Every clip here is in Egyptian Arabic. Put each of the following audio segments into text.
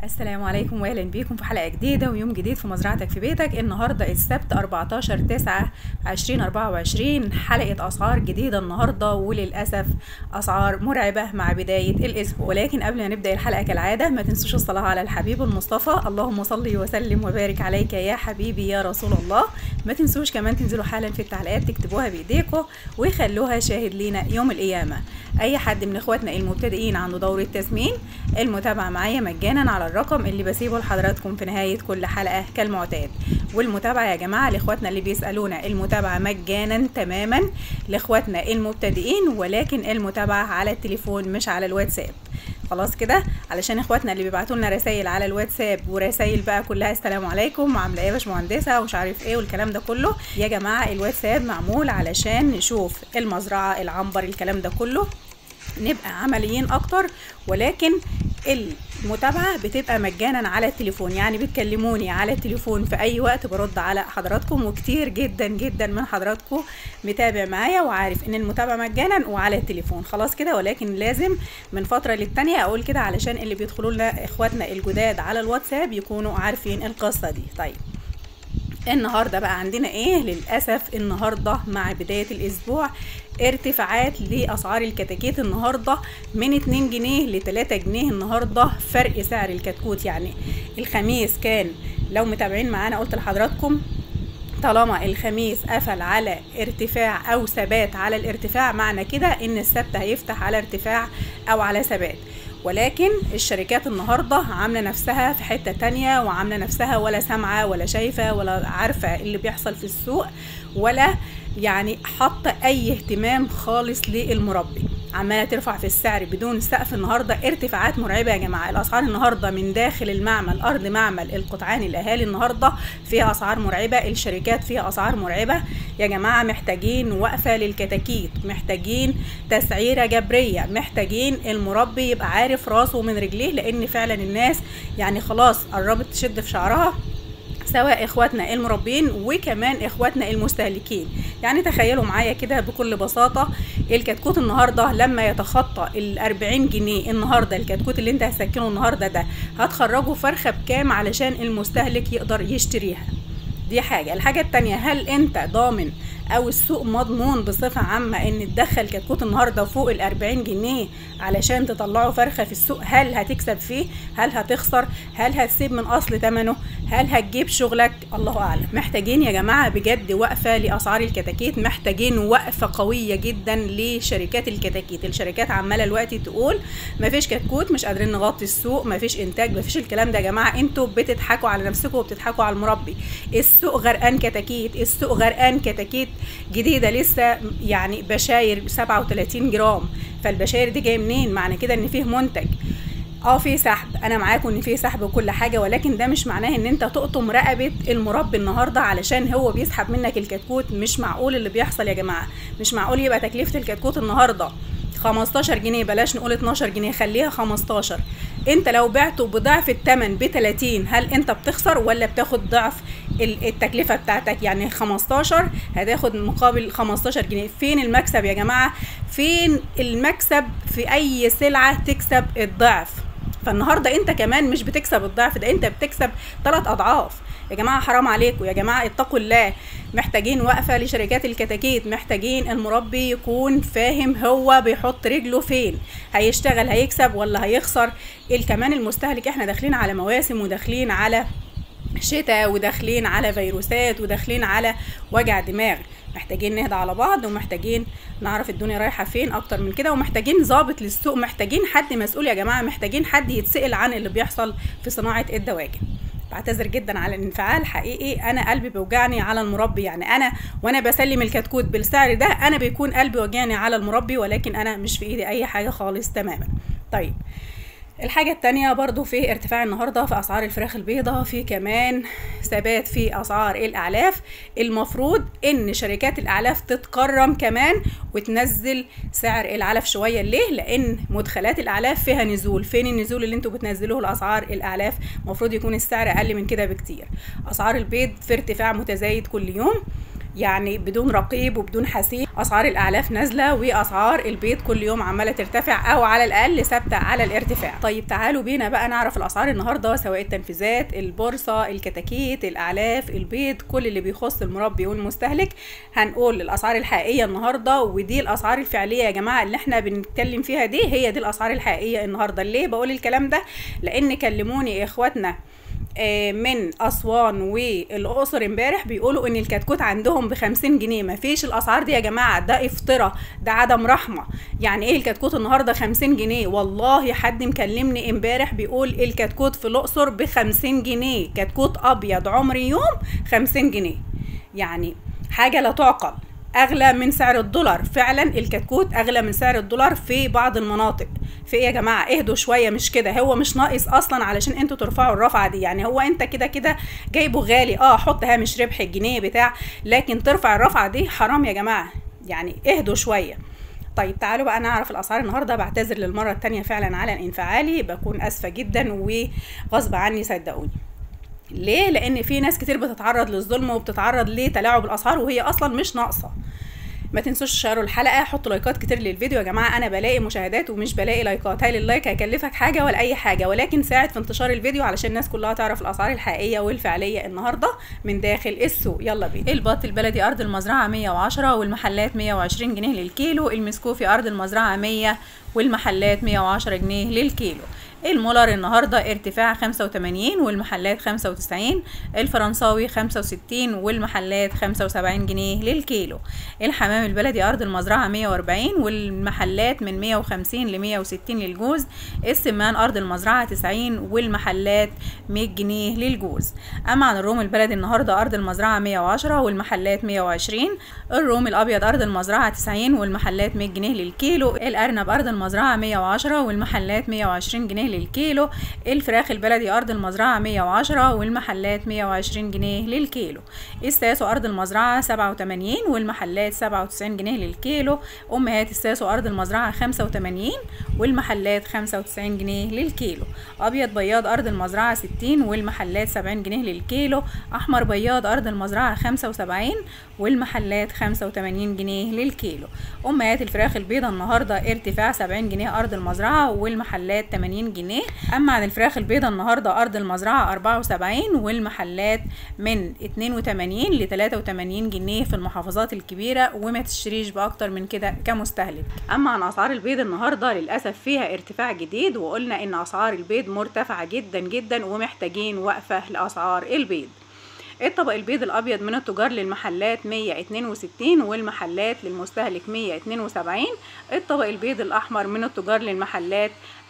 السلام عليكم واهلا بيكم في حلقه جديده ويوم جديد في مزرعتك في بيتك النهارده السبت 14 9 2024 حلقه اسعار جديده النهارده وللاسف اسعار مرعبه مع بدايه الاسبوع ولكن قبل ما نبدا الحلقه كالعاده ما تنسوش الصلاه على الحبيب المصطفى اللهم صل وسلم وبارك عليك يا حبيبي يا رسول الله ما تنسوش كمان تنزلوا حالا في التعليقات تكتبوها بايديكم ويخلوها شاهد لينا يوم القيامه اي حد من اخواتنا المبتدئين عنده دوره تسمين المتابعه معايا مجانا على الرقم اللي بسيبه لحضراتكم في نهايه كل حلقه كالمعتاد والمتابعه يا جماعه لاخواتنا اللي بيسالونا المتابعه مجانا تماما لاخواتنا المبتدئين ولكن المتابعه على التليفون مش على الواتساب خلاص كده علشان اخواتنا اللي بيبعتوا لنا رسائل على الواتساب ورسائل بقى كلها السلام عليكم وعامله ايه يا باشمهندسه ومش عارف ايه والكلام ده كله يا جماعه الواتساب معمول علشان نشوف المزرعه العنبر الكلام ده كله نبقى عمليين اكتر ولكن المتابعة بتبقى مجانا على التليفون يعني بتكلموني على التليفون في اي وقت برد على حضراتكم وكتير جدا جدا من حضراتكم متابع معايا وعارف ان المتابعة مجانا وعلى التليفون خلاص كده ولكن لازم من فترة للتانية اقول كده علشان اللي بيدخلوا لنا اخواتنا الجداد على الواتساب يكونوا عارفين القصة دي طيب النهارده بقى عندنا ايه للاسف النهارده مع بدايه الاسبوع ارتفاعات لاسعار الكتاكيت النهارده من 2 جنيه ل 3 جنيه النهارده فرق سعر الكتكوت يعني الخميس كان لو متابعين معانا قلت لحضراتكم طالما الخميس قفل على ارتفاع او ثبات على الارتفاع معنى كده ان السبت هيفتح على ارتفاع او على ثبات ولكن الشركات النهاردة عاملة نفسها في حتة تانية وعاملة نفسها ولا سامعة ولا شايفة ولا عارفة اللي بيحصل في السوق ولا يعني حاطة أي اهتمام خالص للمربي عمالة ترفع في السعر بدون سقف النهاردة ارتفاعات مرعبة يا جماعة الأسعار النهاردة من داخل المعمل أرض معمل القطعان الأهالي النهاردة فيها أسعار مرعبة الشركات فيها أسعار مرعبة يا جماعة محتاجين وقفة للكتاكيت محتاجين تسعيرة جبرية محتاجين المربي يبقى عارف راسه من رجليه لأن فعلا الناس يعني خلاص قربت تشد في شعرها سواء اخواتنا المربين وكمان اخواتنا المستهلكين يعني تخيلوا معايا كده بكل بساطه الكتكوت النهارده لما يتخطى ال 40 جنيه النهارده الكتكوت اللي انت هتسكنه النهارده ده هتخرجه فرخه بكام علشان المستهلك يقدر يشتريها دي حاجه الحاجه التانية هل انت ضامن او السوق مضمون بصفه عامه ان تدخل كتكوت النهارده فوق ال 40 جنيه علشان تطلعه فرخه في السوق هل هتكسب فيه هل هتخسر هل هتسيب من اصل ثمنه هل هتجيب شغلك الله اعلم محتاجين يا جماعه بجد وقفه لاسعار الكتاكيت محتاجين وقفه قويه جدا لشركات الكتاكيت الشركات عماله دلوقتي تقول مفيش كتكوت مش قادرين نغطي السوق مفيش انتاج مفيش الكلام ده يا جماعه انتوا بتضحكوا على نفسكم وبتضحكوا على المربي السوق غرقان كتاكيت السوق غرقان كتاكيت جديده لسه يعني بشاير 37 جرام فالبشاير دي جايه منين معنى كده ان فيه منتج اه في سحب انا معاكم ان في سحب وكل حاجه ولكن ده مش معناه ان انت تقطم رقبه المربي النهارده علشان هو بيسحب منك الكتكوت مش معقول اللي بيحصل يا جماعه مش معقول يبقى تكلفه الكتكوت النهارده 15 جنيه بلاش نقول 12 جنيه خليها 15 انت لو بعته بضعف الثمن ب 30 هل انت بتخسر ولا بتاخد ضعف التكلفه بتاعتك يعني 15 هتاخد مقابل 15 جنيه فين المكسب يا جماعه فين المكسب في اي سلعه تكسب الضعف فالنهارده انت كمان مش بتكسب الضعف ده انت بتكسب ثلاث اضعاف يا جماعه حرام عليكم يا جماعه اتقوا الله محتاجين وقفه لشركات الكتاكيت محتاجين المربي يكون فاهم هو بيحط رجله فين هيشتغل هيكسب ولا هيخسر كمان المستهلك احنا داخلين على مواسم وداخلين على شتاء وداخلين على فيروسات وداخلين على وجع دماغ محتاجين نهدى على بعض ومحتاجين نعرف الدنيا رايحه فين اكتر من كده ومحتاجين ضابط للسوق محتاجين حد مسؤول يا جماعه محتاجين حد يتسال عن اللي بيحصل في صناعه الدواجن بعتذر جدا على الانفعال حقيقي انا قلبي بيوجعني على المربي يعني انا وانا بسلم الكتكوت بالسعر ده انا بيكون قلبي وجعني على المربي ولكن انا مش في ايدي اي حاجه خالص تماما طيب الحاجة التانية برضو في ارتفاع النهاردة في أسعار الفراخ البيضاء في كمان ثبات في أسعار الأعلاف المفروض إن شركات الأعلاف تتكرم كمان وتنزل سعر العلف شوية ليه؟ لأن مدخلات الأعلاف فيها نزول فين النزول اللي انتوا بتنزلوه لأسعار الأعلاف المفروض يكون السعر أقل من كده بكتير أسعار البيض في ارتفاع متزايد كل يوم يعني بدون رقيب وبدون حسيب اسعار الاعلاف نازله واسعار البيض كل يوم عماله ترتفع او على الاقل ثابته على الارتفاع طيب تعالوا بينا بقى نعرف الاسعار النهارده سواء التنفيذات البورصه الكتاكيت الاعلاف البيض كل اللي بيخص المربي والمستهلك هنقول الاسعار الحقيقيه النهارده ودي الاسعار الفعليه يا جماعه اللي احنا بنتكلم فيها دي هي دي الاسعار الحقيقيه النهارده ليه بقول الكلام ده لان كلموني اخواتنا من اسوان والاقصر امبارح بيقولوا ان الكتكوت عندهم ب 50 جنيه مفيش الاسعار دي يا جماعه ده افطره ده عدم رحمه يعني ايه الكتكوت النهارده 50 جنيه والله حد مكلمني امبارح بيقول الكتكوت في الاقصر ب 50 جنيه كتكوت ابيض عمر يوم 50 جنيه يعني حاجه لا تعقل اغلى من سعر الدولار فعلا الكتكوت اغلى من سعر الدولار في بعض المناطق في ايه يا جماعه اهدوا شويه مش كده هو مش ناقص اصلا علشان انتوا ترفعوا الرفعه دي يعني هو انت كده كده جايبه غالي اه حط هامش ربح الجنيه بتاع لكن ترفع الرفعه دي حرام يا جماعه يعني اهدوا شويه طيب تعالوا بقى نعرف الاسعار النهارده بعتذر للمره التانية فعلا على انفعالي بكون اسفه جدا وغصب عني صدقوني ليه لان في ناس كتير بتتعرض للظلم وبتتعرض لتلاعب الاسعار وهي اصلا مش ناقصه ما تنسوش تشيروا الحلقه حطوا لايكات كتير للفيديو يا جماعه انا بلاقي مشاهدات ومش بلاقي لايكات هل اللايك هيكلفك حاجه ولا اي حاجه ولكن ساعد في انتشار الفيديو علشان الناس كلها تعرف الاسعار الحقيقيه والفعليه النهارده من داخل السوق يلا بينا البط البلدي ارض المزرعه 110 والمحلات 120 جنيه للكيلو المسكوفي ارض المزرعه 100 والمحلات 110 جنيه للكيلو المولر النهارده ارتفاع 85 والمحلات 95 الفرنساوي 65 والمحلات 75 جنيه للكيلو الحمام البلدي ارض المزرعه 140 والمحلات من 150 ل 160 للجوز السمان ارض المزرعه 90 والمحلات 100 جنيه للجوز اما عن الروم البلدي النهارده ارض المزرعه 110 والمحلات 120 الروم الابيض ارض المزرعه 90 والمحلات 100 جنيه للكيلو الارنب ارض المزرعه 110 والمحلات 120 جنيه للكيلو الفراخ البلدي ارض المزرعه 110 والمحلات 120 جنيه للكيلو الساسو ارض المزرعه 87 والمحلات 97 جنيه للكيلو امهات الساسو ارض المزرعه 85 والمحلات 95 جنيه للكيلو ابيض بياض ارض المزرعه 60 والمحلات 70 جنيه للكيلو احمر بياض ارض المزرعه 75 والمحلات 85 جنيه للكيلو امهات الفراخ البيضه النهارده ارتفاع 70 جنيه ارض المزرعه والمحلات 80 جنيه اما عن الفراخ البيضه النهارده ارض المزرعه 74 والمحلات من 82 ل 83 جنيه في المحافظات الكبيره وما تشتريش باكتر من كده كمستهلك اما عن اسعار البيض النهارده للاسف فيها ارتفاع جديد وقلنا ان اسعار البيض مرتفعه جدا جدا ومحتاجين وقفه لاسعار البيض الطبق البيض الابيض من التجار للمحلات 162 والمحلات للمستهلك 172 الطبق البيض الاحمر من التجار للمحلات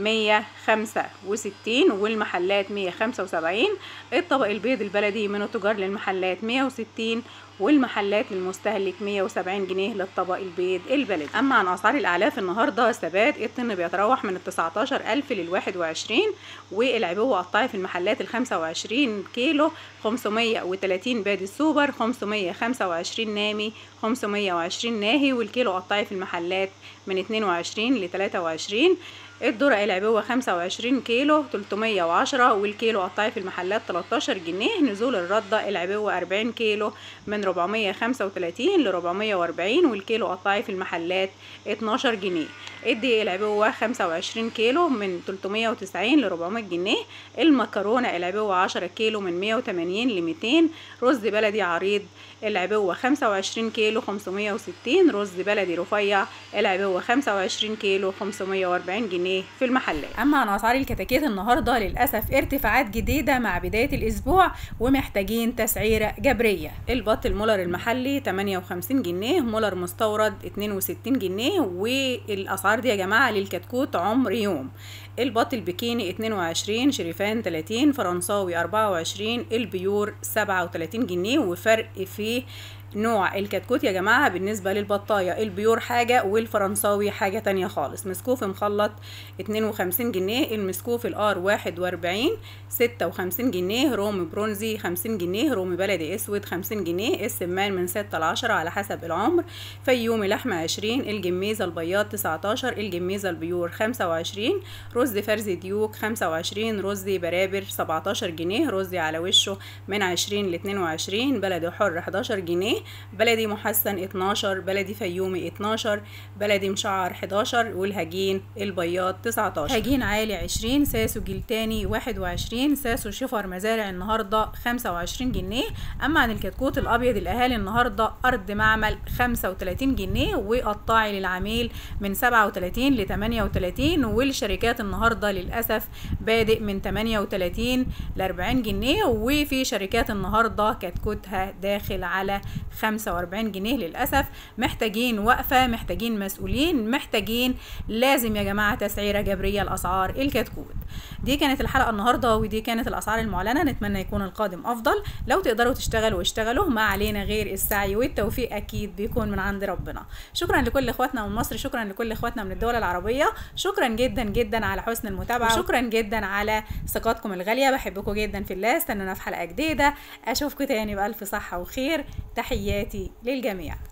165 والمحلات 175 الطبق البيض البلدي من التجار للمحلات 160 والمحلات للمستهلك 170 جنيه للطبق البيض البلدي اما عن اسعار الاعلاف النهارده ثبات الطن بيتراوح من ال 19000 لل 21 والعبوه قطعي في المحلات ال 25 كيلو 530 بادي السوبر 525 نامي 520 ناهي والكيلو قطعي في المحلات من 22 ل 23 الذرة العبوة 25 كيلو 310 والكيلو قطعي في المحلات 13 جنيه نزول الردة العبوة 40 كيلو من 435 ل 440 والكيلو قطعي في المحلات 12 جنيه الدقيق العبوة 25 كيلو من 390 ل 400 جنيه المكرونة العبوة 10 كيلو من 180 ل 200 رز بلدي عريض العبوة 25 كيلو 560 رز بلدي رفيع العبوة 25 كيلو 540 جنيه في المحلات أما عن أسعار الكتاكيت النهاردة للأسف ارتفاعات جديدة مع بداية الأسبوع ومحتاجين تسعيرة جبرية البط المولر المحلي 58 جنيه مولر مستورد 62 جنيه والأسعار دي يا جماعة للكتكوت عمر يوم البط البكيني 22 شريفان 30 فرنساوي 24 البيور 37 جنيه وفرق في نوع الكتكوت يا جماعة بالنسبة للبطاية البيور حاجة والفرنساوي حاجة تانية خالص مسكوف مخلط 52 جنيه المسكوف الار 41 56 جنيه رومي برونزي 50 جنيه رومي بلدي اسود 50 جنيه السمان من 6 ل 10 على حسب العمر فيومي لحمة 20 الجميزة البياض 19 الجميزة البيور 25 رز فرز ديوك 25 رز برابر 17 جنيه رز على وشه من 20 ل 22 بلدي حر 11 جنيه بلدي محسن 12 بلدي فيومي 12 بلدي مشعر 11 والهجين البياض 19 هجين عالي 20 ساسو جلتاني 21 ساسو شفر مزارع النهارده 25 جنيه اما عن الكتكوت الابيض الاهالي النهارده ارض معمل 35 جنيه وقطاعي للعميل من 37 ل 38 والشركات النهارده للاسف بادئ من 38 ل 40 جنيه وفي شركات النهارده كتكوتها داخل على 45 جنيه للاسف محتاجين وقفه محتاجين مسؤولين محتاجين لازم يا جماعه تسعيره جبريه لاسعار الكتكوت دي كانت الحلقه النهارده ودي كانت الاسعار المعلنه نتمنى يكون القادم افضل لو تقدروا تشتغلوا واشتغلوا ما علينا غير السعي والتوفيق اكيد بيكون من عند ربنا شكرا لكل اخواتنا من مصر شكرا لكل اخواتنا من الدول العربيه شكرا جدا جدا على حسن المتابعه وشكرا جدا على ثقتكم الغاليه بحبكم جدا في الله استنونا في حلقه جديده اشوفكم تاني بالف صحه وخير تحياتي للجميع